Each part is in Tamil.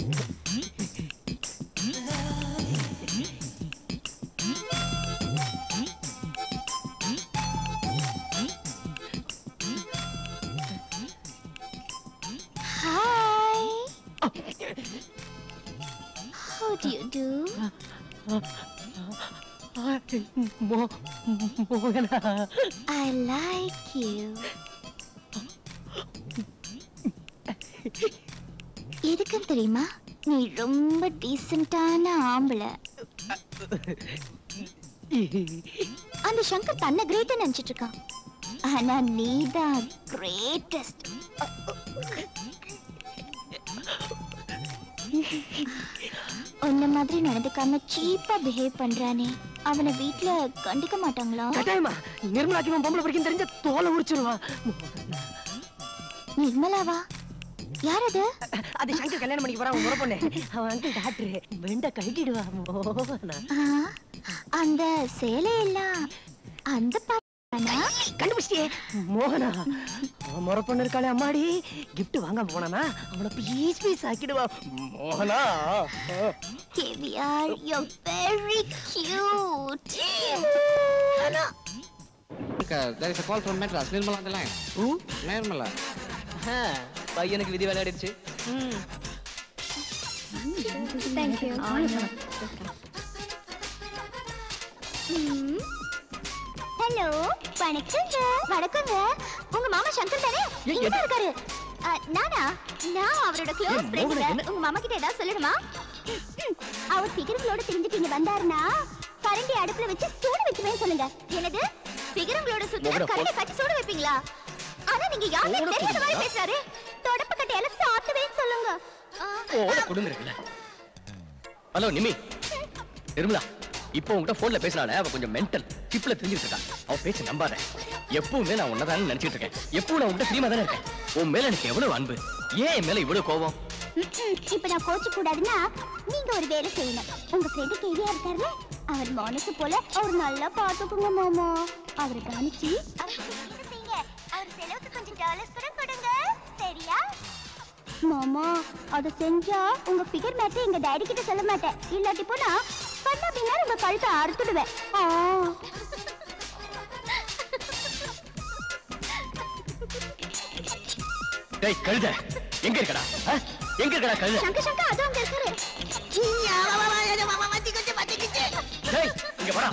Hi. How do you do? மோ- மோகனா I like you. எதுக்குன்னு தெரியுமா நீ ரொம்ப டீசென்டான ஆம்பளை அந்த சங்கர் தன்னை கிரேட்டா நினைச்சிட்டு இருக்கான் ஆனா நீதான் கிரேட்டஸ்ட் உன்ன மாதிரி நடந்துக்காம சீப்பா பிஹேவ் பண்றானே அவனை வீட்ல கண்டுக்க மாட்டாங்களா கட்டாயமா நிர்மலாக்கு இவன் பொம்பளை பிடிக்கும் தெரிஞ்ச தோலை உரிச்சிருவான் நிர்மலாவா யார் அது அது சங்கர் கல்யாணம் பண்ணிக்க போறான் முறை பொண்ணு அவன் அங்கிள் டாக்டர் வெண்ட கழட்டிடுவா மோகனா ஆ, அந்த சேலையெல்லாம் அந்த பாட்டானா கண்டுபிடிச்சியே மோகனா அவன் முறை பொண்ணு இருக்காளே அம்மாடி கிஃப்ட் வாங்காம போனானா அவனை பீஸ் பீஸ் ஆக்கிடுவா மோகனா கேவியார் you very cute There is a call from Madras. Nirmala on the line. Who? Nirmala. பையனுக்கு விதி விளையாடிடுச்சு Thank you. ஹலோ வணக்கங்க வணக்கங்க உங்க மாமா சங்கர் தானே இங்க தான் இருக்காரு அ, நானா நான் அவரோட க்ளோஸ் ஏய், மோகனா, ஃப்ரெண்ட் என்ன- உங்க மாமா கிட்ட ஏதாவது சொல்லணுமா ம், அவர் ஃபிகருங்களோட தெரிஞ்சுட்டு இங்க வந்தாருன்னா கரண்டி அடுப்புல வச்சு சூடு வைக்குமே சொல்லுங்க என்னது ஃபிகருங்களோட சுத்தினா மோகனா, கரண்டி கட்டி சூடு வைப்பீங்களா ஆனா நீங்க யாருமே ஓட தெரியாத மாதிரி கொடுங்க. பேசுறாரு தொடப்பு கட்டையால சாத்துவேன்னு சொல்லுங்க ஆ, ஓட கொடுங்க இருக்குல்ல ஹலோ நிமி நிர்மலா இப்போ உங்ககிட்ட போன்ல பேசினால அவ கொஞ்சம் மென்டல் சிப்ல தெரிஞ்சிட்டு இருக்கா அவ பேச்ச நம்பாத எப்பவுமே நான் உன்னதான் நினைச்சிட்டு இருக்கேன் எப்பவும் நான் உங்ககிட்ட தெரியுமா தானே இருக்கேன் உன் மேல எனக்கு எவ்வளவு அன்பு ஏன் என் மேல இவ்வளவு கோபம் ம்ம். இப்ப நான் கோச்சு கூடாதுன்னா நீங்க ஒரு வேலை செய்யணும் உங்க ஃப்ரெண்டு கேவியா இருக்காருல்ல அவர் மனசு போல அவர் நல்லா பாத்துக்குங்க மாமா அவரை கவனிச்சு அவருக்கு வேலை செய்யுங்க. அவர் செலவுக்கு கொஞ்சம் டாலர்ஸ் கூட கொடுங்க சரியா மாமா அத செஞ்சா உங்க ஃபிகர் மேட்டர் எங்க டாடி கிட்ட சொல்ல மாட்டேன் இல்லாட்டி போனா பண்ணா பின்னா உங்க கழுத்தை அறுத்துடுவேன் ஆ. டேய் கழுத எங்க இருக்கடா ஆ? எங்க இருக்கடா கழுத சங்கர் சங்கர் அது அங்க இருக்காரு டேய் இங்க வாடா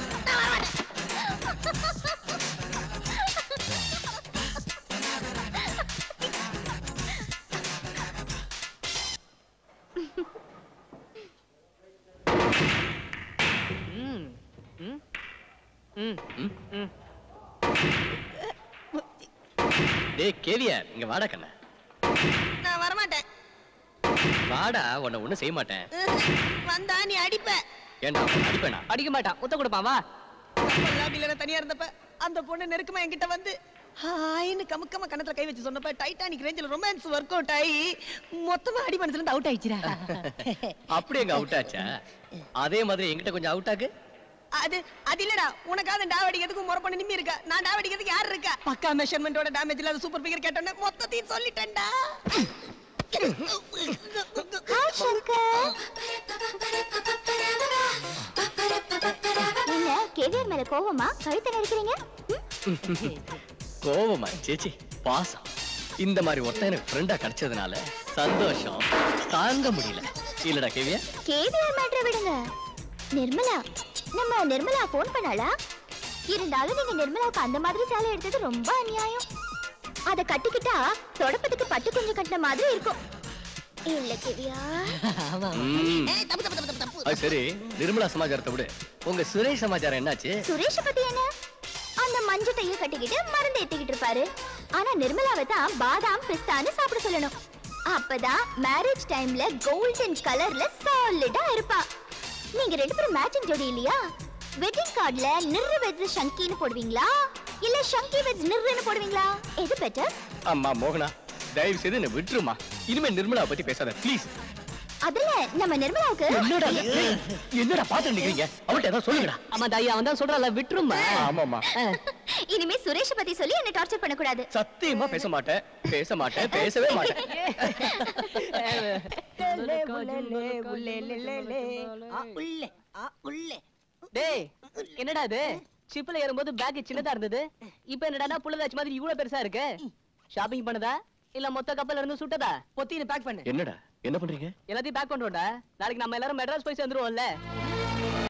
டேய் கேவியர் இங்க வாடா கண்ணா நான் வரமாட்டேன் வாடா உன்னை ஒண்ணும் செய்ய மாட்டேன் வந்தா நீ அடிப்ப ஏன்டா உன்னை அடிப்பேனா அடிக்க மாட்டான் முத்த கொடுப்பான் வா லாபில நான் தனியா இருந்தப்ப அந்த பொண்ணு நெருக்கமா என்கிட்ட வந்து ஹாய்னு கமுக்கமா கணத்துல கை வச்சு சொன்னப்ப டைட்டானிக் ரேஞ்சில் ரொமான்ஸ் ஒர்க் அவுட் ஆகி மொத்தமா அடி மனசுல இருந்து அவுட் ஆயிடுச்சுடா அப்படி எங்க அவுட் ஆச்சா அதே மாதிரி என்கிட்ட கொஞ்சம் அவுட் ஆகு அது அது இல்லடா உனக்காவது டாவ் அடிக்கிறதுக்கு முறை பண்ணி நிம்மி இருக்கா நான் டாவ் அடிக்கிறதுக்கு யார் இருக்கா பக்கா மெஷர்மெண்டோட டேமேஜ் இல்லாத சூப்பர் ஃபிகர் கேட்டோன்னே மொத்தத்தையும் சொல்லிட்டேன்டா ஹாய் சங்கர் என்ன கேவியர் மேல கோவமா கழுத்தை நெருக்கிறீங்க ம்? கோவமா சேச்சி பாசம் இந்த மாதிரி ஒருத்தன் எனக்கு ஃப்ரெண்டா கிடைச்சதுனால சந்தோஷம் தாங்க முடியல இல்லடா கேவியா கேவியர் மேட்ரை விடுங்க நிர்மலா நம்ம நிர்மலா ஃபோன் பண்ணாளா இருந்தாலும் நீங்க நிர்மலாவுக்கு அந்த மாதிரி சேலை எடுத்தது ரொம்ப அநியாயம் அத கட்டிக்கிட்டா தொடப்பத்துக்கு பட்டு கொஞ்சம் கட்டின மாதிரி இருக்கும் இல்ல கேவியா ம். அது சரி நிர்மலா சமாச்சாரத்தை விடு உங்க சுரேஷ் சமாச்சாரம் என்னாச்சு சுரேஷ பத்தி என்ன அந்த மஞ்சட்டையும் கட்டிக்கிட்டு மருந்து ஏத்திக்கிட்டு இருப்பாரு ஆனா நிர்மலாவை தான் பாதாம் பிஸ்தான்னு சாப்பிட சொல்லணும் அப்பதான் மேரேஜ் டைம்ல கோல்டன் கலர்ல சாலிடா இருப்பா நீங்க ரெண்டு பேரும் மேட்சிங் ஜோடி இல்லையா வெட்டிங் கார்டுல நிர்ரு வெஜ் ஷங்கின்னு போடுவீங்களா இல்ல ஷங்கி வெஜ் நிர்ருன்னு போடுவீங்களா எது பெட்டர் அம்மா மோகனா தயவு செய்து என்ன விட்டுருமா இனிமே நிர்மலா பத்தி பேசாத ப்ளீஸ் அதுல நம்ம நிர்மலாவுக்கு என்னடா ஏய், என்னடா பாத்து நிக்கிறீங்க அவள்கிட்ட ஏதாவது சொல்லுங்கடா ஆமா தாய் அவன் தான் சொல்றான்ல விட்டுருமா ஆமாமா இனிமே சுரேஷ் பத்தி சொல்லி என்ன டார்ச்சர் பண்ண கூடாது சத்தியமா பேச மாட்டேன் பேச மாட்டேன் பேசவே மாட்டேன் லே, உள்ளே, லே, உள்ளே, லே, லே, லே. ஆ, உள்ளே, ஆ, உள்ளே. டேய் என்னடா இது ஷிப்ல ஏறும்போது பேக் சின்னதா இருந்தது இப்போ என்னடா புள்ளதாச்சு மாதிரி இவ்வளவு பெருசா இருக்கு ஷாப்பிங் பண்ணதா இல்ல மொத்த கப்பல்ல இருந்து சுட்டதா பொத்தின்னு பேக் பண்ணு என்னடா என்ன பண்றீங்க எல்லாத்தையும் பேக் பண்றோம்டா நாளைக்கு நம்ம எல்லாரும் மெட்ராஸ் போய் சேர்ந்துருவோம்ல